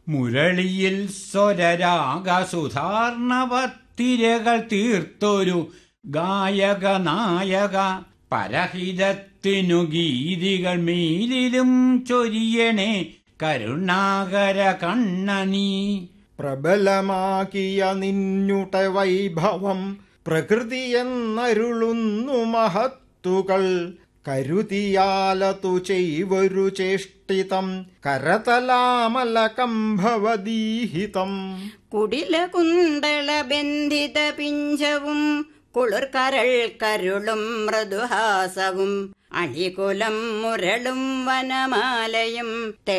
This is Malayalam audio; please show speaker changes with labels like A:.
A: മുരളിയിൽ സ്വരരാഗസുധാർണവത്തിരകൾ തീർത്തൊരു ഗായക നായക പരഹിതത്തിനു ഗീതികൾ മേലിലും ചൊരിയണേ കരുണാകര കണ്ണനീ
B: പ്രബലമാക്കിയ നിന്നുട വൈഭവം പ്രകൃതിയെന്നരുളുന്നു മഹത്തുകൾ കരുതിയാലതു ചെയ്വൊരു ചേഷ്ടിതം കരതലാമലകംഭവദീഹിതം
C: കുടില കുണ്ടള ബന്ധിത പിഞ്ചവും കുളിർക്കരൾ കരുളും മൃദുഹാസവും അഴികുലം മുരളും വനമാലയും